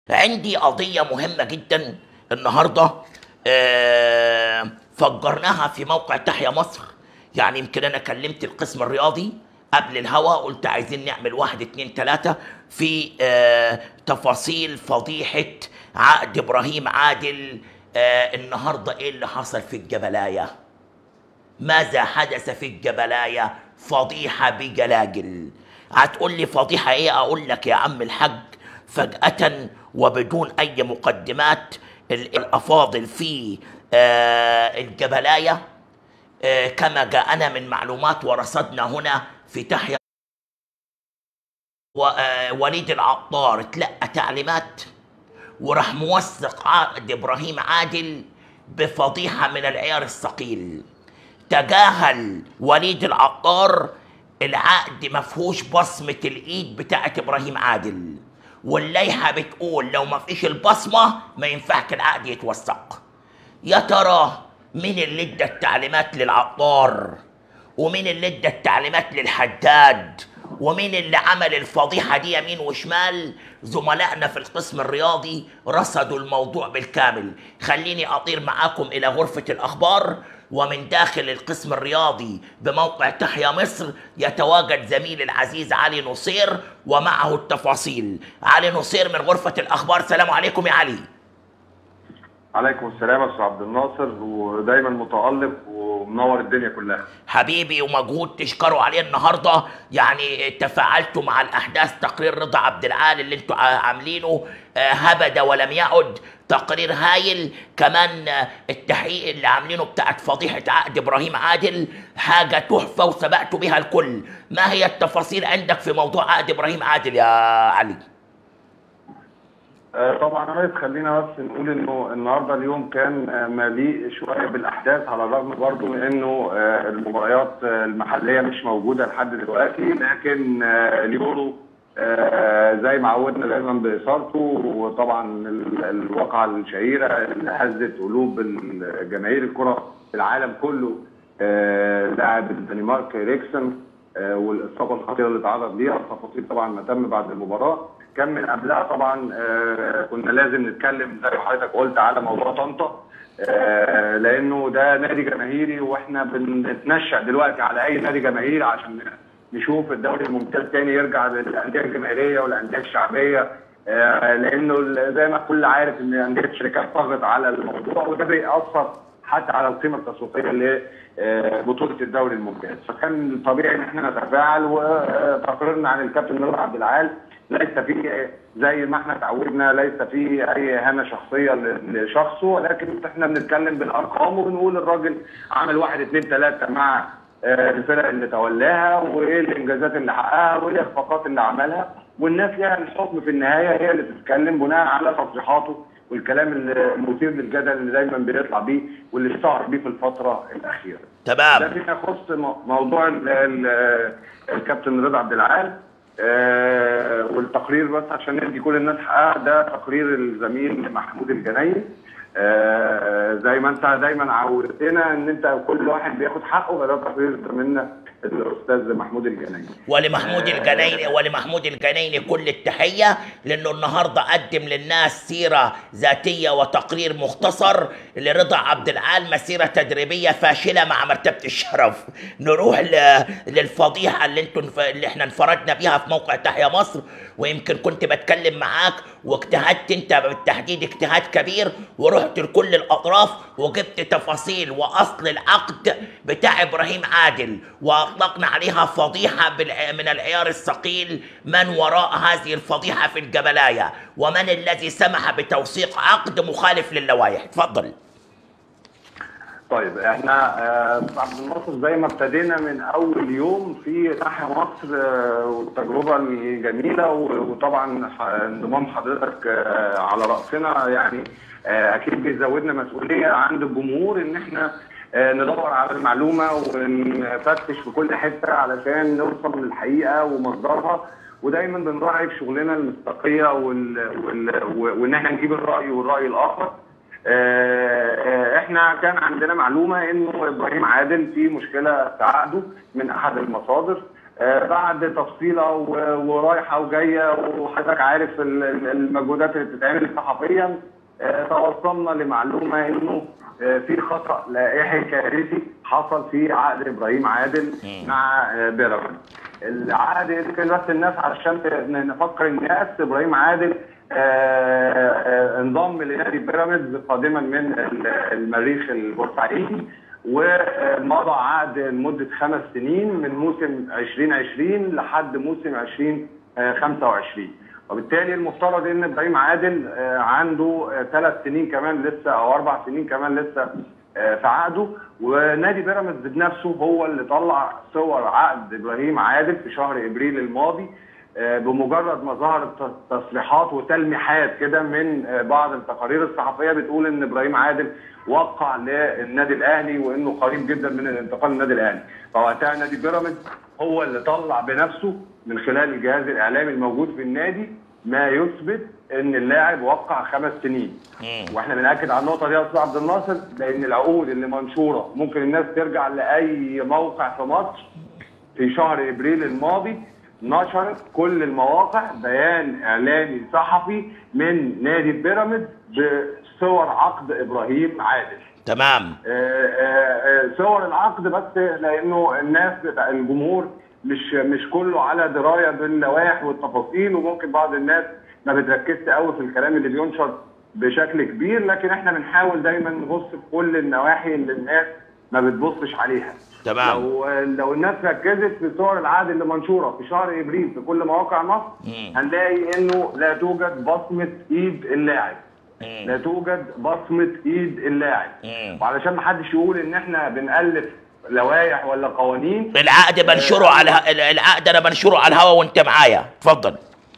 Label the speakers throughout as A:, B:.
A: عندي قضية مهمة جدا النهاردة آه، فجرناها في موقع تحيا مصر يعني يمكن أنا كلمت القسم الرياضي قبل الهوا قلت عايزين نعمل واحد اتنين تلاتة في آه، تفاصيل فضيحة عقد إبراهيم عادل آه، النهاردة إيه اللي حصل في الجبلاية ماذا حدث في الجبلاية فضيحة بجلاجل هتقول لي فضيحة ايه اقول لك يا عم الحاج فجأة وبدون اي مقدمات ال- الافاضل في آه، الجبلاية آه، كما جاءنا من معلومات ورصدنا هنا في تحيا ووليد العطار تلقى تعليمات وراح موثق عقد ابراهيم عادل بفضيحه من العيار الثقيل تجاهل وليد العطار العقد ما فيهوش بصمه الايد بتاعت ابراهيم عادل واللائحه بتقول لو ما فيش البصمه ما ينفعش العقد يتوثق يا ترى مين اللي ادى التعليمات للعطار ومين اللي ادى التعليمات للحداد ومين اللي عمل الفضيحة دي يمين وشمال زملائنا في القسم الرياضي رصدوا الموضوع بالكامل خليني أطير معاكم إلى غرفة الأخبار ومن داخل القسم الرياضي بموقع تحيا مصر يتواجد زميلي العزيز علي نصير ومعه التفاصيل علي نصير من غرفة الأخبار سلام عليكم يا علي
B: عليكم السلام يا استاذ عبد الناصر ودايما متالق ومنور الدنيا كلها
A: حبيبي ومجهود تشكروا عليه النهارده يعني تفاعلتوا مع الاحداث تقرير رضا عبد العال اللي انتوا عاملينه آه، هبد ولم يعد تقرير هايل كمان آه، التحقيق اللي عاملينه بتاعت فضيحه عقد ابراهيم عادل حاجه تحفه وسبقتوا بها الكل ما هي التفاصيل عندك في موضوع عقد ابراهيم عادل يا علي
B: آه، طبعا يا ريت خلينا بس نقول انه النهارده اليوم كان آه، مليء شويه بالاحداث على الرغم برضو من انه آه، المباريات آه، المحليه مش موجوده لحد دلوقتي لكن آه، اليورو آه، زي ما عودنا دايما باثارته وطبعا ال- الواقعه الشهيره اللي هزت قلوب جماهير الكره في العالم كله آه، لاعب الدنمارك ريكسن آه، والاصابه الخطيره اللي تعرض ليها التفاصيل طبعا ما تم بعد المباراه كان من قبلها طبعا آه، كنا لازم نتكلم زي ما حضرتك قلت على موضوع طنطا آه، لانه ده نادي جماهيري واحنا بنتنشأ دلوقتي على اي نادي جماهيري عشان نشوف الدوري الممتاز تاني يرجع للانديه الجماهيريه والانديه الشعبيه آه، لانه ال- زي ما الكل عارف ان انديه الشركات ضغط على الموضوع وده بيأثر حتى على القيمه التسويقيه لبطوله الدوري الممتاز فكان طبيعي ان احنا نتفاعل وتقريرنا عن الكابتن نور عبد العال ليس فيه زي ما احنا اتعودنا ليس فيه اي اهانه شخصيه ل- لشخصه ولكن احنا بنتكلم بالارقام وبنقول الراجل عمل واحد اثنين ثلاثه مع آه، الفرق اللي تولاها وايه الانجازات اللي حققها وايه الاخفاقات اللي عملها والناس ليها الحكم في النهايه هي اللي تتكلم بناء على تصريحاته والكلام اللي- المثير للجدل اللي دايما بيطلع بيه واللي اشتهر بيه في الفتره الاخيره. ده
A: تمام
B: فيما يخص مو- موضوع ال- ال- الكابتن رضا عبد العال آه، والتقرير بس عشان ندي كل الناس حقها ده تقرير الزميل محمود الجنايي آه، زي ما انت دايما عودتنا ان انت كل واحد بياخد حقه فده تقرير زميلنا الاستاذ محمود الجنايي
A: ولمحمود
B: آه،
A: الجنايني ولمحمود الجنايني كل التحية لأنه النهاردة قدم للناس سيرة ذاتية وتقرير مختصر لرضا عبد العال مسيرة تدريبية فاشلة مع مرتبة الشرف نروح ل- للفضيحة اللي انتوا انف- اللي احنا انفردنا بيها في موقع تحيا مصر ويمكن كنت بتكلم معاك واجتهدت انت بالتحديد اجتهاد كبير ورحت لكل الاطراف وجبت تفاصيل واصل العقد بتاع ابراهيم عادل واطلقنا عليها فضيحه بالع- من العيار الثقيل من وراء هذه الفضيحه في الجبلايه ومن الذي سمح بتوثيق عقد مخالف للوائح اتفضل
B: طيب احنا آه، عبد الناصر زي ما ابتدينا من اول يوم في ناحيه مصر آه، والتجربه الجميله و- وطبعا ح- انضمام حضرتك آه، على راسنا يعني آه، اكيد بيزودنا مسؤوليه عند الجمهور ان احنا آه، ندور على المعلومه ونفتش في كل حته علشان نوصل للحقيقه ومصدرها ودايما بنراعي في شغلنا المصداقيه وال... وال... وان احنا نجيب الراي والراي الاخر آه، آه، احنا كان عندنا معلومه انه ابراهيم عادل في مشكله في عقده من احد المصادر آه، بعد تفصيله و- ورايحه وجايه وحضرتك عارف ال- ال- المجهودات اللي بتتعمل صحفيا آه، توصلنا لمعلومه انه آه، في خطا لائحي كارثي حصل في عقد ابراهيم عادل مع آه، بيراميدز. العقد يمكن بس الناس علشان ن- نفكر الناس ابراهيم عادل آه، آه، انضم لنادي بيراميدز قادما من ال- المريخ البورسعيدي ومضى عقد لمده خمس سنين من موسم 2020 لحد موسم 2025 وبالتالي المفترض ان ابراهيم عادل آه، عنده ثلاث سنين كمان لسه او اربع سنين كمان لسه آه، في عقده ونادي بيراميدز بنفسه هو اللي طلع صور عقد ابراهيم عادل في شهر ابريل الماضي آه، بمجرد ما ظهرت تصريحات وتلميحات كده من آه، بعض التقارير الصحفيه بتقول ان ابراهيم عادل وقع للنادي الاهلي وانه قريب جدا من الانتقال للنادي الاهلي فوقتها نادي بيراميدز هو اللي طلع بنفسه من خلال الجهاز الاعلامي الموجود في النادي ما يثبت ان اللاعب وقع خمس سنين واحنا بناكد على النقطه دي يا استاذ عبد الناصر لان العقود اللي منشوره ممكن الناس ترجع لاي موقع في مصر في شهر ابريل الماضي نشرت كل المواقع بيان اعلامي صحفي من نادي بيراميدز بصور عقد ابراهيم عادل
A: تمام
B: آه، آه، آه، صور العقد بس لانه الناس بتاع الجمهور مش مش كله على درايه باللوائح والتفاصيل وممكن بعض الناس ما بتركزش قوي في الكلام اللي بينشر بشكل كبير لكن احنا بنحاول دايما نبص في كل النواحي اللي الناس ما بتبصش عليها
A: تمام.
B: لو لو الناس ركزت في صور العقد اللي منشوره في شهر ابريل في كل مواقع مصر
A: مم.
B: هنلاقي انه لا توجد بصمه ايد اللاعب
A: مم.
B: لا توجد بصمه ايد اللاعب
A: مم.
B: وعلشان ما حدش يقول ان احنا بنالف لوائح ولا قوانين
A: العقد بنشره على العقد انا بنشره على الهوا وانت معايا اتفضل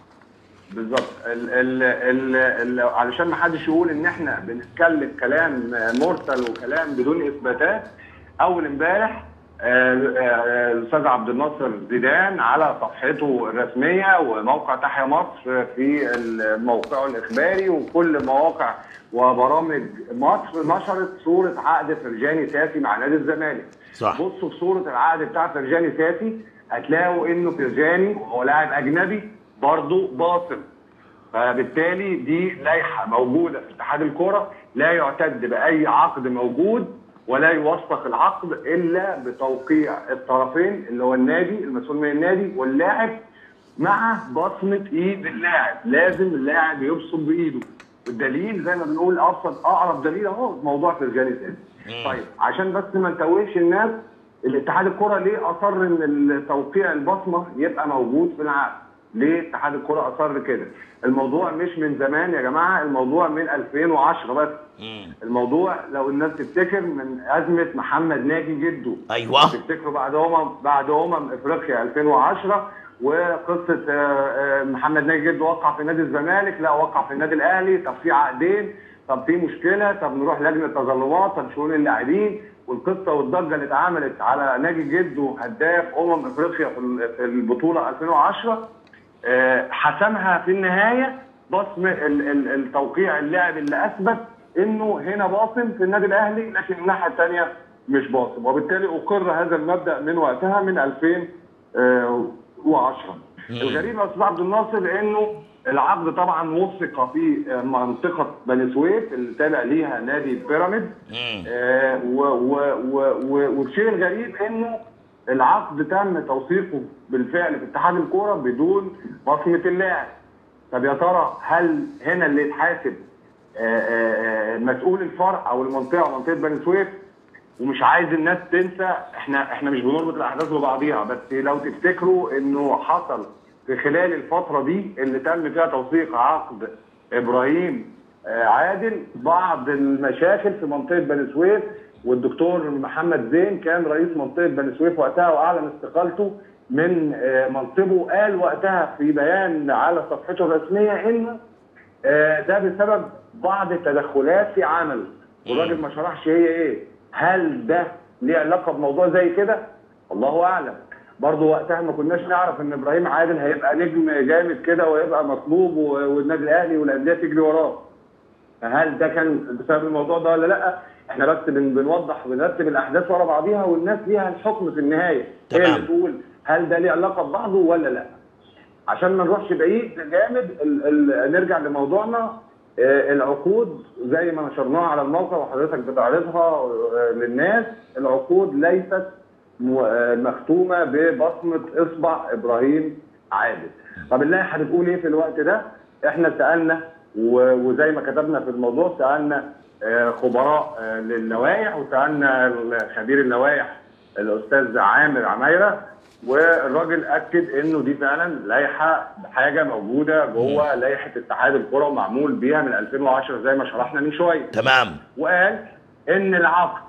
B: بالظبط ال ال ال ال علشان ما حدش يقول ان احنا بنتكلم كلام مرسل وكلام بدون اثباتات اول امبارح آه، آه، الاستاذ عبد الناصر زيدان على صفحته الرسميه وموقع تحيا مصر في موقعه الاخباري وكل مواقع وبرامج مصر نشرت صوره عقد فرجاني ساسي مع نادي الزمالك
A: صح.
B: بصوا في صوره العقد بتاع فرجاني ساسي هتلاقوا انه فرجاني وهو لاعب اجنبي برضه باطل فبالتالي دي لائحه موجوده في اتحاد الكره لا يعتد باي عقد موجود ولا يوثق العقد الا بتوقيع الطرفين اللي هو النادي المسؤول من النادي واللاعب مع بصمه ايد اللاعب لازم اللاعب يبصم بايده والدليل زي ما بنقول ابسط اقرب دليل اهو موضوع فرجاني ساسي طيب عشان بس ما نتوهش الناس الاتحاد الكره ليه اصر ان توقيع البصمه يبقى موجود في العقد ليه اتحاد الكره اصر كده الموضوع مش من زمان يا جماعه الموضوع من 2010 بس
A: مم.
B: الموضوع لو الناس تفتكر من ازمه محمد ناجي جده
A: ايوه
B: تفتكروا بعد امم بعد امم افريقيا 2010 وقصه آه، آه، محمد ناجي جده وقع في نادي الزمالك لا وقع في النادي الاهلي طب في عقدين طب في مشكله طب نروح لجنه تظلمات طب شؤون اللاعبين والقصه والضجه اللي اتعملت على ناجي جده هداف امم افريقيا في ال- في البطوله 2010 آه، حسمها في النهايه بصم ال- ال- التوقيع اللاعب اللي اثبت انه هنا باصم في النادي الاهلي لكن الناحيه الثانيه مش باصم وبالتالي اقر هذا المبدا من وقتها من 2010 الغريب يا استاذ عبد الناصر انه العقد طبعا وثق في آه، منطقه بني سويف اللي تابع ليها نادي بيراميدز
A: مم.
B: آه، و- و- و- و- والشيء الغريب انه العقد تم توثيقه بالفعل في اتحاد الكوره بدون بصمه اللاعب طب يا ترى هل هنا اللي يتحاسب آه، آه، آه، مسؤول الفرع او المنطقه منطقه بني سويف ومش عايز الناس تنسى احنا احنا مش بنربط الاحداث ببعضيها بس لو تفتكروا انه حصل في خلال الفتره دي اللي تم فيها توثيق عقد ابراهيم آه، عادل بعض المشاكل في منطقه بني سويف والدكتور محمد زين كان رئيس منطقه بني سويف وقتها واعلن استقالته من آه، منصبه قال وقتها في بيان على صفحته الرسميه انه آه، ده بسبب بعض التدخلات في عمله والراجل ما شرحش هي ايه هل ده ليه علاقه بموضوع زي كده الله اعلم برضه وقتها ما كناش نعرف ان ابراهيم عادل هيبقى نجم جامد كده ويبقى مطلوب و- والنادي الاهلي والانديه تجري وراه فهل ده كان بسبب الموضوع ده ولا لا احنا بس بن بنوضح ونرتب الاحداث ورا بعضيها والناس ليها الحكم في النهايه هي
A: تمام.
B: اللي تقول هل ده ليه علاقه ببعضه ولا لا عشان ما نروحش بعيد جامد ال ال نرجع لموضوعنا آه، العقود زي ما نشرناها على الموقع وحضرتك بتعرضها آه، للناس العقود ليست م- آه، مختومه ببصمه اصبع ابراهيم عادل طب اللائحه بتقول ايه في الوقت ده احنا سالنا و- وزي ما كتبنا في الموضوع سالنا آه، خبراء آه، للوائح وسالنا خبير اللوائح الاستاذ عامر عمايره والراجل اكد انه دي فعلا لائحه حاجه موجوده جوه لائحه اتحاد الكره ومعمول بيها من 2010 زي ما شرحنا من شويه
A: تمام
B: وقال ان العقد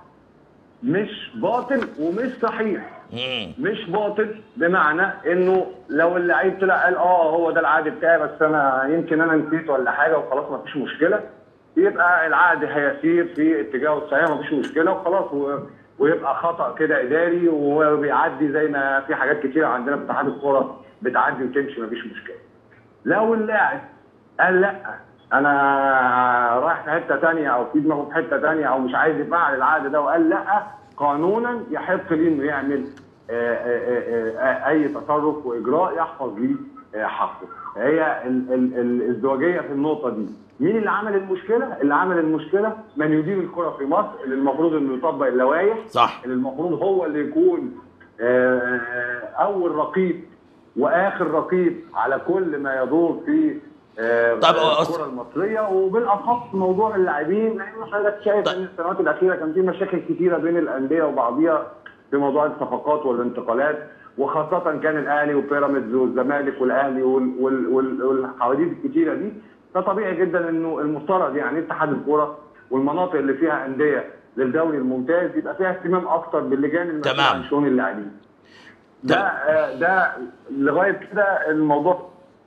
B: مش باطل ومش صحيح
A: مم.
B: مش باطل بمعنى انه لو اللعيب طلع قال اه هو ده العقد بتاعي بس انا يمكن انا نسيت ولا حاجه وخلاص ما فيش مشكله يبقى العقد هيسير في اتجاهه الصحيح ما فيش مشكله وخلاص و... ويبقى خطا كده اداري وبيعدي زي ما في حاجات كتير عندنا في اتحاد الكوره بتعدي وتمشي ما فيش مشكله. لو اللاعب قال لا انا رايح في حته ثانيه او في دماغه في حته ثانيه او مش عايز يفعل العقد ده وقال لا قانونا يحق ليه انه يعمل آه، آه، آه، آه، اي تصرف واجراء يحفظ ليه آه، حقه. هي ال- ال- ال- الازدواجيه في النقطه دي. مين اللي عمل المشكله؟ اللي عمل المشكله من يدير الكره في مصر اللي المفروض انه يطبق اللوائح
A: صح
B: اللي المفروض هو اللي يكون آه، اول رقيب واخر رقيب على كل ما يدور في آه،
A: طب أس-
B: الكره المصريه وبالاخص موضوع اللاعبين لان حضرتك شايف
A: طيب.
B: ان السنوات الاخيره كان في مشاكل كثيره بين الانديه وبعضيها في موضوع الصفقات والانتقالات وخاصه كان الاهلي وبيراميدز والزمالك والاهلي وال- وال- وال- والحواديت الكثيره دي فطبيعي جدا انه المفترض يعني اتحاد الكوره والمناطق اللي فيها انديه للدوري الممتاز يبقى فيها اهتمام اكتر باللجان المسؤوله
A: تمام.
B: عن شؤون اللاعبين. ده
A: تمام.
B: آه، ده لغايه كده الموضوع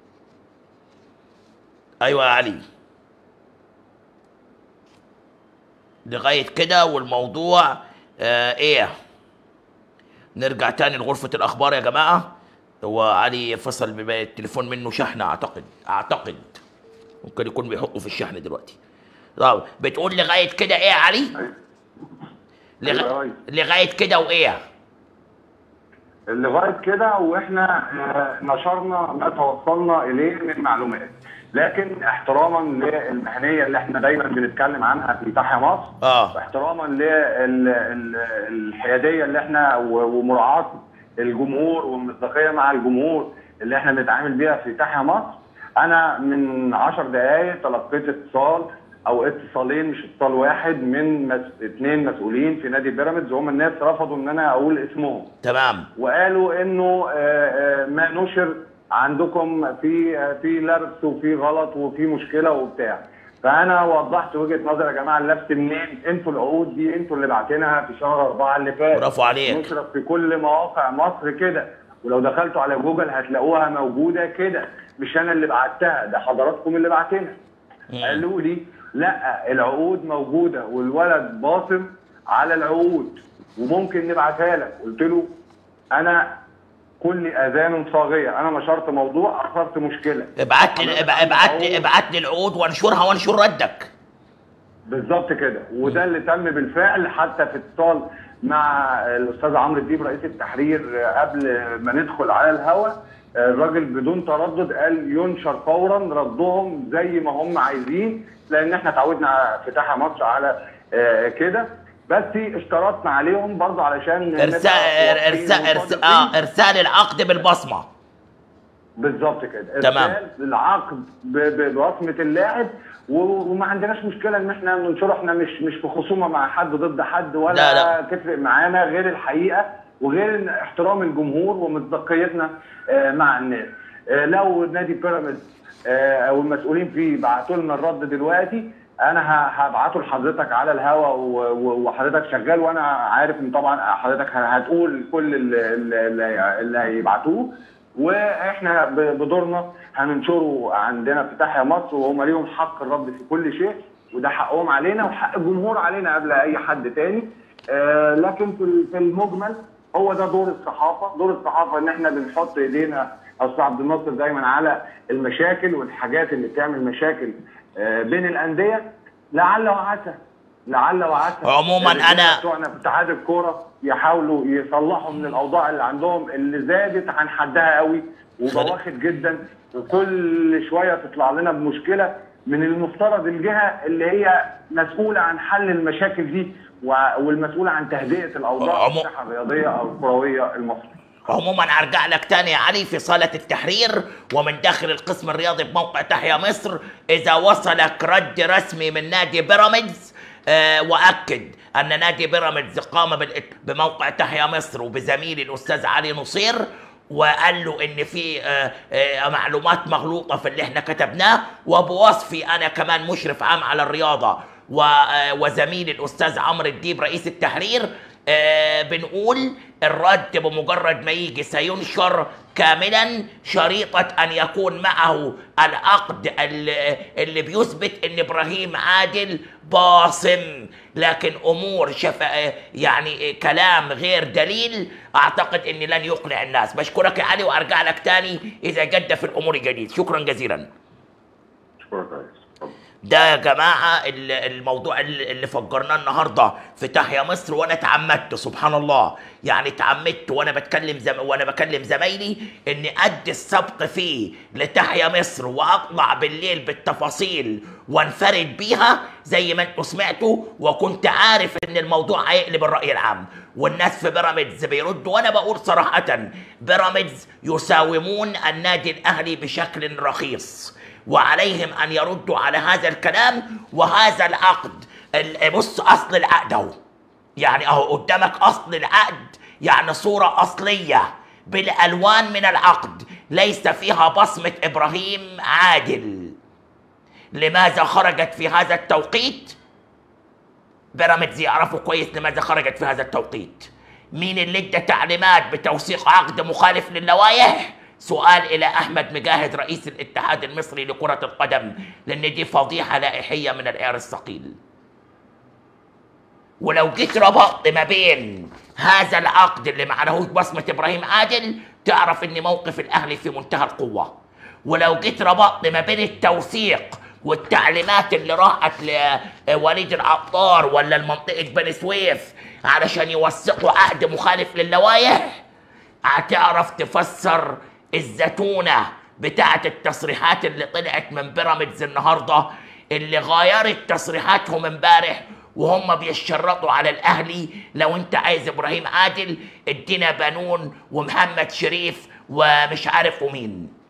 A: ايوه يا علي لغايه كده والموضوع آه ايه نرجع تاني لغرفه الاخبار يا جماعه هو علي فصل بما التليفون منه شحنه اعتقد اعتقد ممكن يكون بيحطه في الشحن دلوقتي طب بتقول لغايه كده ايه يا علي
B: أيوة يا
A: لغ...
B: ريس.
A: لغايه كده وايه
B: لغايه كده واحنا آه، نشرنا ما توصلنا اليه من معلومات لكن احتراما للمهنيه اللي احنا دايما بنتكلم عنها في تحيا مصر
A: اه
B: واحتراما للحياديه اللي احنا و- ومراعاه الجمهور والمصداقيه مع الجمهور اللي احنا بنتعامل بيها في تحيا مصر انا من 10 دقائق تلقيت اتصال او اتصالين مش اتصال واحد من مس... اثنين مسؤولين في نادي بيراميدز وهم الناس رفضوا ان انا اقول اسمهم
A: تمام
B: وقالوا انه آه، آه، ما نشر عندكم في آه، في لبس وفي غلط وفي مشكله وبتاع فانا وضحت وجهه نظر يا جماعه اللبس منين انتوا العقود دي انتوا اللي باعتينها في شهر أربعة اللي فات
A: برافو عليك
B: نشرت في كل مواقع مصر كده ولو دخلتوا على جوجل هتلاقوها موجوده كده مش انا اللي بعتها ده حضراتكم اللي بعتينها
A: مم.
B: قالوا لي لا العقود موجوده والولد باصم على العقود وممكن نبعتها لك قلت له انا كل اذان صاغيه انا نشرت موضوع اثرت مشكله
A: ابعت لي ابعت لي ابعت لي العقود وانشرها وانشر ردك
B: بالظبط كده وده اللي تم بالفعل حتى في اتصال مع الاستاذ عمرو الديب رئيس التحرير قبل ما ندخل على الهواء الراجل بدون تردد قال ينشر فورا ردهم زي ما هم عايزين لان احنا اتعودنا في تحيا مصر على آه، كده بس اشترطنا عليهم برضه علشان
A: ارسال
B: نبقى واضحين
A: ارسال
B: وصادقين.
A: اه ارسال العقد بالبصمه
B: بالظبط كده
A: تمام.
B: ارسال العقد ب- ب- بوصمه اللاعب و- وما عندناش مشكله ان احنا ننشره احنا مش مش في خصومه مع حد ضد حد ولا
A: لا، لا.
B: تفرق معانا غير الحقيقه وغير إن احترام الجمهور ومصداقيتنا آه، مع الناس آه، لو نادي بيراميدز آه، او المسؤولين فيه بعتوا لنا الرد دلوقتي انا ه- هبعته لحضرتك على الهواء و- و- وحضرتك شغال وانا عارف ان طبعا حضرتك ه- هتقول كل اللي, اللي, اللي هيبعتوه واحنا ب- بدورنا هننشره عندنا في تحيا مصر وهم ليهم حق الرد في كل شيء وده حقهم علينا وحق الجمهور علينا قبل اي حد تاني آه لكن في ال- في المجمل هو ده دور الصحافه دور الصحافه ان احنا بنحط ايدينا استاذ عبد الناصر دايما على المشاكل والحاجات اللي بتعمل مشاكل آه بين الانديه لعل وعسى لعل وعسى
A: عموماً
B: الرجالة
A: أنا-
B: بتوعنا في اتحاد الكوره يحاولوا يصلحوا من الاوضاع اللي عندهم اللي زادت عن حدها قوي وبواخد جدا وكل شويه تطلع لنا بمشكله من المفترض الجهه اللي هي مسؤوله عن حل المشاكل دي و- والمسؤوله عن تهدئه الاوضاع
A: عمو-
B: في الساحه الرياضيه او الكرويه المصريه
A: عموما ارجع لك تاني يا علي في صالة التحرير ومن داخل القسم الرياضي بموقع تحيا مصر اذا وصلك رد رسمي من نادي بيراميدز آه واكد ان نادي بيراميدز قام بالإت- بموقع تحيا مصر وبزميلي الاستاذ علي نصير وقال له ان في آه، آه، معلومات مغلوطه في اللي احنا كتبناه وبوصفي انا كمان مشرف عام على الرياضه و- آه، وزميلي الاستاذ عمرو الديب رئيس التحرير آه، بنقول الرد بمجرد ما يجي سينشر كاملا شريطة أن يكون معه العقد اللي, اللي بيثبت أن إبراهيم عادل باصم لكن أمور شفا يعني آه، كلام غير دليل أعتقد أني لن يقنع الناس بشكرك يا علي وأرجع لك تاني إذا جد في الأمور جديد شكرا جزيلا
B: شكرا يا ريس اتفضل.
A: ده يا جماعة ال- الموضوع اللي اللي فجرناه النهاردة في تحيا مصر وأنا اتعمدت سبحان الله يعني اتعمدت وأنا بتكلم زم... وأنا بكلم زمايلي إني أدي السبق فيه لتحيا مصر وأطلع بالليل بالتفاصيل وانفرد بيها زي ما انتوا سمعتوا وكنت عارف إن الموضوع هيقلب الرأي العام والناس في بيراميدز بيردوا وأنا بقول صراحة بيراميدز يساومون النادي الأهلي بشكل رخيص وعليهم ان يردوا على هذا الكلام وهذا العقد ال- بص اصل العقد اهو يعني اهو قدامك اصل العقد يعني صوره اصليه بالالوان من العقد ليس فيها بصمه ابراهيم عادل لماذا خرجت في هذا التوقيت بيراميدز يعرفوا كويس لماذا خرجت في هذا التوقيت مين اللي ادى تعليمات بتوثيق عقد مخالف للوائح سؤال الى احمد مجاهد رئيس الاتحاد المصري لكره القدم لان دي فضيحه لائحيه من العيار الثقيل ولو جيت ربطت ما بين هذا العقد اللي معلهوش بصمة إبراهيم عادل تعرف إن موقف الأهلي في منتهى القوة ولو جيت ربطت ما بين التوثيق والتعليمات اللي راحت لوليد العطار ولا لمنطقة بني سويف علشان يوثقوا عقد مخالف للوائح هتعرف تفسر الزتونة بتاعة التصريحات اللي طلعت من بيراميدز النهاردة اللي غيرت تصريحاتهم امبارح وهم بيشرطوا على الاهلي لو انت عايز ابراهيم عادل ادينا بنون ومحمد شريف ومش عارف ومين